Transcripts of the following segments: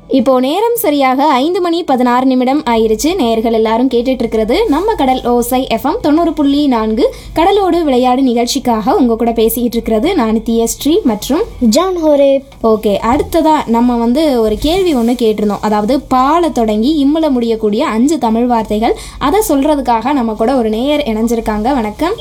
இப்போ நேரம் சரியாக ஐந்து மணி பதினாறு நிமிடம் ஆயிருச்சு நேயர்கள் எல்லாரும் கேட்டுட்டு இருக்கிறது நம்ம கடல் ஓசை எஃப்எம் தொண்ணூறு புள்ளி நான்கு கடலோடு விளையாடு நிகழ்ச்சிக்காக உங்க கூட பேசிக்கிட்டு இருக்கிறது நான் தியஸ்ரீ மற்றும் ஜான் ஹோரேப் ஓகே அடுத்ததா நம்ம வந்து ஒரு கேள்வி ஒன்று கேட்டிருந்தோம் அதாவது பால தொடங்கி இம்முல முடியக்கூடிய அஞ்சு தமிழ் வார்த்தைகள் அதை சொல்றதுக்காக நம்ம கூட ஒரு நேயர் இணைஞ்சிருக்காங்க வணக்கம்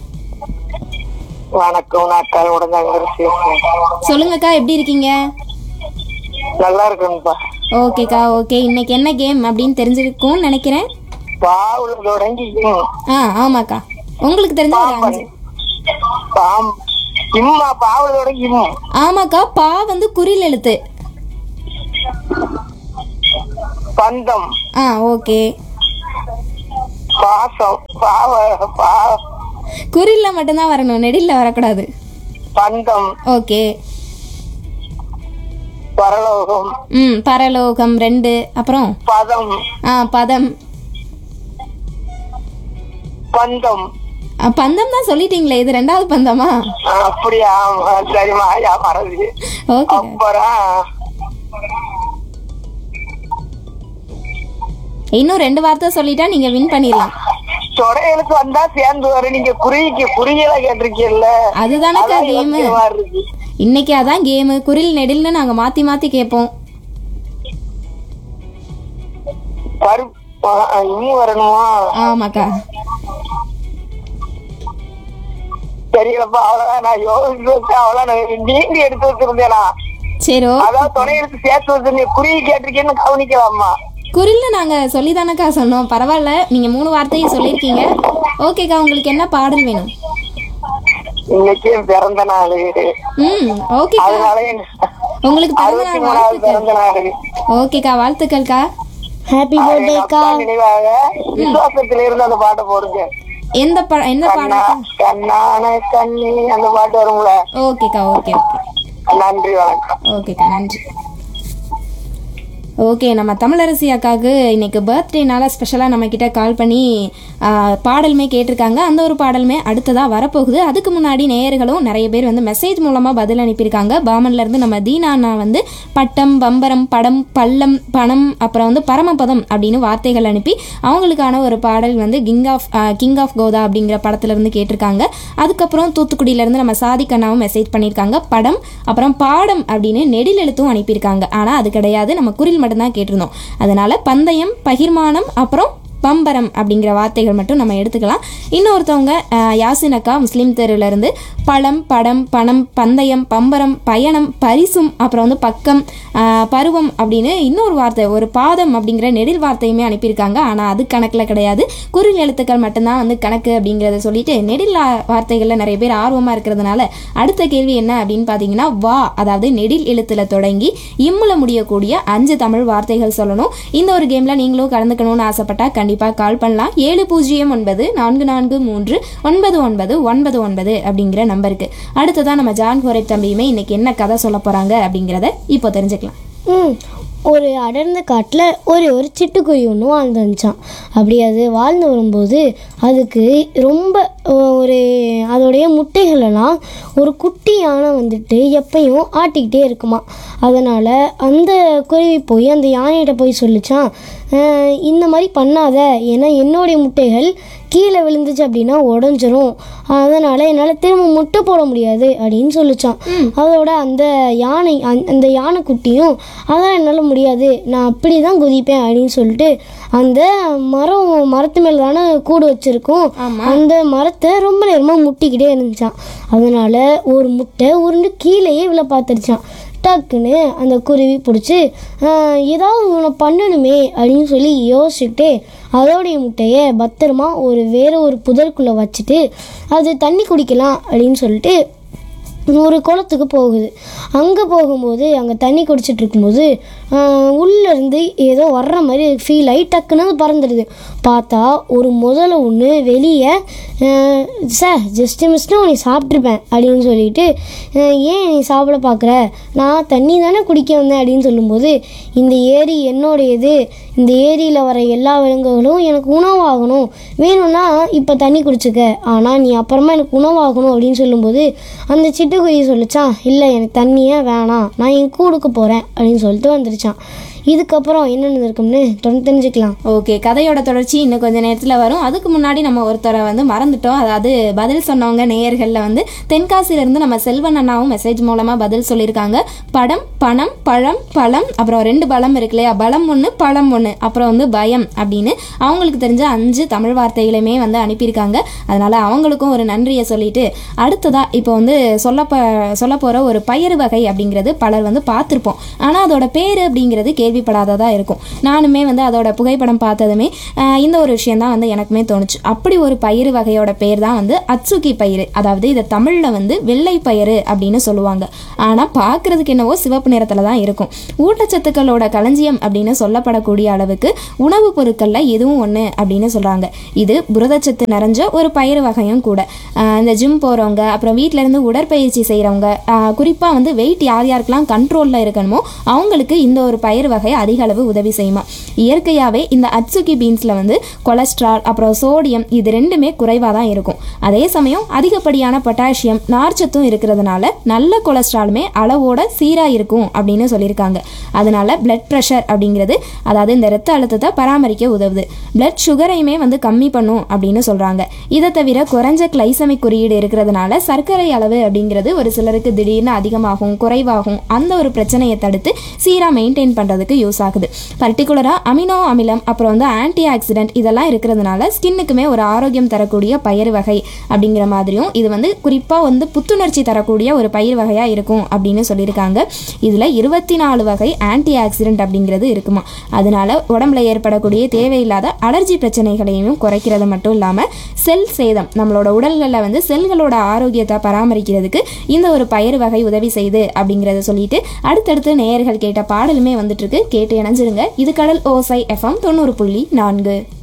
வணக்கம் நான் கருவுடன் பேசுறேன் சொல்லுங்கக்கா எப்படி இருக்கீங்க நல்லா இருக்குங்கப்பா ஓகேக்கா ஓகே இன்னைக்கு என்ன கேம் அப்படின்னு தெரிஞ்சிருக்கும்னு நினைக்கிறேன் பாவுல தொடங்கி இம். ஆ ஆமாக்கா உங்களுக்கு தெரிஞ்ச ஒரு அஞ்சு பாம் இம்மா பாவுல தொடங்கி இம் ஆமாக்கா பா வந்து குறில் எழுத்து பந்தம் ஆ ஓகே பாசம் பாவ பா குறில்ல மட்டும்தான் வரணும் நெடில்ல வரக்கூடாது பந்தம் ஓகே பரலோகம் ம் பரலோகம் ரெண்டு அப்புறம் பதம் ஆ பதம் பந்தம் ஆ, பந்தம் தான் சொல்லிட்டீங்களே இது ரெண்டாவது பந்தமா ஆ, அப்படியா ஆமா, சரிம்மா ஐயா மறந்து ஓகே அப்புறம் இன்னும் ரெண்டு வார்த்தை சொல்லிட்டா நீங்க வின் பண்ணிடலாம் தொடையலுக்கு வந்தா சேர்ந்து வரும் நீங்க குறிக்கு குறியல கேட்டிருக்கீங்கல்ல அதுதானக்கா அதான் கேமு யோசிக்கிற மாதிரி இருக்கு இன்னைக்கு அதான் கேமு குரில் நெடில்னு நாங்க மாத்தி மாத்தி கேட்போம் பரு ஆ, இன்னும் வரணுமா ஆமாக்கா தெரியலப்பா அவ்வளவுதான் நான் யோசிச்சு வச்சு அவ்வளவு நான் நீண்டி எடுத்து வச்சிருந்தேனா சரி ஓ அதான் துணை எடுத்து சேர்த்து வச்சிருந்தேன் குறி கேட்டிருக்கேன்னு கவனிக்கலாமா குரில்னு நாங்க சொல்லி தானக்கா சொன்னோம் பரவாயில்ல நீங்க மூணு வார்த்தையும் சொல்லியிருக்கீங்க ஓகேக்கா உங்களுக்கு என்ன பாடல் வேணும் இன்னைக்கு என் பிறந்த நாள் ம் ஓகேக்கா அதனால என் உங்களுக்கு பிறந்த அறுபத்தி நாள் மூணாவது வாழ்த்துக்கள் பிறந்த நாள் ஓகேக்கா வாழ்த்துக்கள்க்கா ஹாப்பி எங்க பர்த்டேக்கா அப்பா நினைவாக விசுவாசத்துல இருந்து அந்த பாட்டை போடுங்க எந்த ப எந்த கண்ணா பாடல் கண்ணான கண்ணி அந்த பாட்டு வரும்ல ஓகேக்கா ஓகே ஓகே நன்றி வணக்கம் ஓகேக்கா நன்றி ஓகே நம்ம தமிழரசி அக்காவுக்கு இன்னைக்கு பர்த்டேனால ஸ்பெஷலாக நம்ம கிட்ட கால் பண்ணி ஆ, பாடலுமே கேட்டிருக்காங்க அந்த ஒரு பாடலுமே அடுத்ததாக வரப்போகுது அதுக்கு முன்னாடி நேயர்களும் நிறைய பேர் வந்து மெசேஜ் மூலமாக பதில் அனுப்பியிருக்காங்க பாமன்ல இருந்து நம்ம தீனா அண்ணா வந்து பட்டம் பம்பரம் படம் பள்ளம் பணம் அப்புறம் வந்து பரமபதம் அப்படின்னு வார்த்தைகள் அனுப்பி அவங்களுக்கான ஒரு பாடல் வந்து கிங் ஆஃப் கிங் ஆஃப் கோதா அப்படிங்கிற படத்துல இருந்து கேட்டிருக்காங்க அதுக்கப்புறம் தூத்துக்குடியிலேருந்து நம்ம சாதிக் அண்ணாவும் மெசேஜ் பண்ணியிருக்காங்க படம் அப்புறம் பாடம் அப்படின்னு நெடில் எழுத்தும் அனுப்பியிருக்காங்க ஆனால் அது கிடையாது நம்ம குரில் மட்டும்தான் கேட்டிருந்தோம் அதனால பந்தயம் பகிர்மானம் அப்புறம் பம்பரம் அப்படிங்கிற வார்த்தைகள் மட்டும் நம்ம எடுத்துக்கலாம் இன்னொருத்தவங்க அஹ், யாசின் அக்கா முஸ்லீம் தெருவுல இருந்து பழம் படம் பணம் பந்தயம் பம்பரம் பயணம் பரிசும் அப்புறம் வந்து பக்கம் அஹ், பருவம் அப்படின்னு இன்னொரு வார்த்தை ஒரு பாதம் அப்படிங்கிற நெடில் வார்த்தையுமே அனுப்பியிருக்காங்க ஆனால் அது கணக்கில் கிடையாது குரில் எழுத்துக்கள் மட்டும்தான் வந்து கணக்கு அப்படிங்கிறத சொல்லிட்டு நெடில் ஆ- வார்த்தைகளில் நிறைய பேர் ஆர்வமாக இருக்கிறதுனால அடுத்த கேள்வி என்ன அப்படின்னு பார்த்தீங்கன்னா வா அதாவது நெடில் எழுத்துல தொடங்கி இம்முல முடியக்கூடிய அஞ்சு தமிழ் வார்த்தைகள் சொல்லணும் இந்த ஒரு கேமில் நீங்களும் கலந்துக்கணும்னு ஆசைப்பட்டா கண்டிப்பாக கால் பண்ணலாம் ஏழு பூஜ்ஜியம் ஒன்பது நான்கு நான்கு மூன்று ஒன்பது ஒன்பது ஒன்பது ஒன்பது அப்படிங்கிற நம்பருக்கு அடுத்ததான் நம்ம ஜான் கோரை தம்பியுமே இன்னைக்கு என்ன கதை சொல்ல போகிறாங்க அப்படிங்கிறத இப்போ தெரிஞ்சுக்கலாம் ம் ஒரு அடர்ந்த காட்டில் ஒரு ஒரு சிட்டுக்குருவி ஒன்று வாழ்ந்து வந்துச்சான் அப்படி அது வாழ்ந்து வரும்போது அதுக்கு ரொம்ப அஹ், ஒரு அதோடைய முட்டைகளெல்லாம் ஒரு குட்டி யானை வந்துட்டு எப்பயும் ஆட்டிக்கிட்டே இருக்குமா அதனால் அந்த குருவி போய் அந்த யானைகிட்ட போய் சொல்லிச்சான் "அஹ், இந்த மாதிரி பண்ணாத ஏன்னா என்னுடைய முட்டைகள் கீழே விழுந்துச்சு அப்படின்னா உடஞ்சிரும் அதனால் என்னால் திரும்ப முட்டை போட முடியாது அப்படின்னு சொல்லிச்சான் அதோட அந்த யானை அந்த- அந்த யானைக்குட்டியும் அதான் என்னால் முடியாது நான் அப்படி தான் குதிப்பேன் அப்படின்னு சொல்லிட்டு அந்த மரம் மரத்து மேலே தானே கூடு வச்சுருக்கோம் அந்த மரத்தை ரொம்ப நேரமாக முட்டிக்கிட்டே இருந்துச்சான் அதனால் ஒரு முட்டை உருண்டு கீழேயே விழ பார்த்துருச்சான் டக்குன்னு அந்த குருவி பிடிச்சி ஏதாவது ஒன்று பண்ணணுமே அப்படின்னு சொல்லி யோசிச்சுக்கிட்டே அதோடைய முட்டையை பத்திரமா ஒரு வேற ஒரு புதருக்குள்ளே வச்சுட்டு அது தண்ணி குடிக்கலாம் அப்படின்னு சொல்லிட்டு ஒரு குளத்துக்கு போகுது அங்கே போகும்போது அங்கே தண்ணி குடிச்சிட்டு இருக்கும்போது ஆஹ், உள்ள இருந்து ஏதோ வர்ற மாதிரி ஃபீல் ஆகி டக்குன்னு அது பறந்துடுது பார்த்தா ஒரு முதல்ல ஒன்று வெளியே சார் ஜஸ்ட்டு மிஸ்ட்டு உன்னை சாப்பிட்ருப்பேன் அப்படின்னு சொல்லிட்டு ஆஹ், ஏன் நீ சாப்பிட பார்க்குற நான் தண்ணி தானே குடிக்க வந்தேன் அப்படின்னு சொல்லும்போது இந்த ஏரி என்னோடையது இந்த ஏரியில் வர எல்லா விலங்குகளும் எனக்கு உணவாகணும் வேணும்னா இப்போ தண்ணி குடிச்சுக்க ஆனால் நீ அப்புறமா எனக்கு உணவாகணும் அப்படின்னு சொல்லும்போது அந்த சிட்டு சிட்டுக்குருவி சொல்லிச்சான் இல்லை எனக்கு தண்ணியே வேணாம் நான் என் கூடுக்கு போகிறேன் அப்படின்னு சொல்லிட்டு வந்துருச்சான் இதுக்கப்புறம் என்ன நடந்திருக்கும்னு தொடர்ந்து தெரிஞ்சுக்கலாம் ஓகே கதையோட தொடர்ச்சி இன்னும் கொஞ்ச நேரத்தில் வரும் அதுக்கு முன்னாடி நம்ம ஒருத்தரை வந்து மறந்துட்டோம் அதாவது பதில் சொன்னவங்க நேயர்களில் வந்து தென்காசியிலேருந்து நம்ம செல்வன் அண்ணாவும் மெசேஜ் மூலமாக பதில் சொல்லியிருக்காங்க படம் பணம் பழம் பழம் அப்புறம் ரெண்டு பலம் இருக்கு இல்லையா பலம் ஒன்று பழம் ஒன்று அப்புறம் வந்து பயம் அப்படின்னு அவங்களுக்கு தெரிஞ்ச அஞ்சு தமிழ் வார்த்தைகளுமே வந்து அனுப்பியிருக்காங்க அதனால் அவங்களுக்கும் ஒரு நன்றியை சொல்லிட்டு அடுத்ததாக இப்போ வந்து சொல்ல சொல்ல போகிற ஒரு பயிர் வகை அப்படிங்கிறது பலர் வந்து பார்த்துருப்போம் ஆனால் அதோட பேர் அப்படிங்கிறது கேள்விப்படாததாக இருக்கும் நானுமே வந்து அதோட புகைப்படம் பார்த்ததுமே ஆஹ் இந்த ஒரு விஷயம் தான் வந்து எனக்குமே தோணுச்சு அப்படி ஒரு பயிர் வகையோட பேர் தான் வந்து அட்சுகி பயிர் அதாவது இதை தமிழில் வந்து வெள்ளை பயிறு அப்படின்னு சொல்லுவாங்க ஆனால் பார்க்குறதுக்கு என்னவோ சிவப்பு நிறத்தில் தான் இருக்கும் ஊட்டச்சத்துக்களோட களஞ்சியம் அப்படின்னு சொல்லப்படக்கூடிய அளவுக்கு உணவுப் பொருட்களில் இதுவும் ஒன்று அப்படின்னு சொல்கிறாங்க இது புரதச்சத்து நிறைஞ்ச ஒரு பயிர் வகையும் கூட ஆஹ் இந்த ஜிம் போகிறவங்க அப்புறம் வீட்ல இருந்து உடற்பயிற்சி செய்கிறவங்க குறிப்பாக வந்து வெயிட் யார் யாருக்கெல்லாம் கண்ட்ரோலில் இருக்கணுமோ அவங்களுக்கு இந்த ஒரு பயிர் வகை அதிக அளவு உதவி செய்யுமா இயற்கையாகவே இந்த அட்சுகி பீன்ஸில் வந்து கொலஸ்ட்ரால் அப்புறம் சோடியம் இது ரெண்டுமே குறைவாக தான் இருக்கும் அதே சமயம் அதிகப்படியான பொட்டாசியம் நார்ச்சத்தும் இருக்கிறதுனால நல்ல கொலஸ்ட்ராலுமே அளவோட சீராக இருக்கும் அப்படின்னு சொல்லியிருக்காங்க அதனால பிளட் ப்ரெஷர் அப்படிங்கிறது அதாவது இந்த ரத்த அழுத்தத்தை பராமரிக்க உதவுது பிளட் சுகரையுமே வந்து கம்மி பண்ணும் அப்படின்னு சொல்கிறாங்க இதை தவிர குறைஞ்ச கிளைசமிக் குறியீடு இருக்கிறதுனால சர்க்கரை அளவு அப்படிங்கிறது ஒரு சிலருக்கு திடீர்னு அதிகமாகும் குறைவாகும் அந்த ஒரு பிரச்சனையை தடுத்து சீராக மெயின்டைன் பண்ணுறதுக்கு யூஸ் ஆகுது பர்டிகுலராக அமினோ அமிலம் அப்புறம் வந்து ஆன்டி ஆக்சிடென்ட் இதெல்லாம் இருக்கிறதுனால ஸ்கின்னுக்குமே ஒரு ஆரோக்கியம் தரக்கூடிய பயிர் வகை அப்படிங்கிற மாதிரியும் இது வந்து குறிப்பாக வந்து புத்துணர்ச்சி தரக்கூடிய ஒரு பயிர் வகையாக இருக்கும் அப்படின்னு சொல்லியிருக்காங்க இதில் இருபத்தி நாலு வகை ஆன்டி ஆக்சிடென்ட் அப்படிங்கிறது இருக்குமா அதனால உடம்புல ஏற்படக்கூடிய தேவையில்லாத அலர்ஜி பிரச்சனைகளையும் குறைக்கிறது மட்டும் இல்லாமல் செல் சேதம் நம்மளோட உடல்களில் வந்து செல்களோட ஆரோக்கியத்தை பராமரிக்கிறதுக்கு இந்த ஒரு பயிர் வகை உதவி செய்யுது அப்படிங்கிறத சொல்லிட்டு அடுத்தடுத்து நேயர்கள் கேட்ட பாடலுமே வந்துட்டு இருக்கு கேட்டு இணைஞ்சிருங்க இது கடல் ஓசை எஃப்எம் தொண்ணூறு புள்ளி நான்கு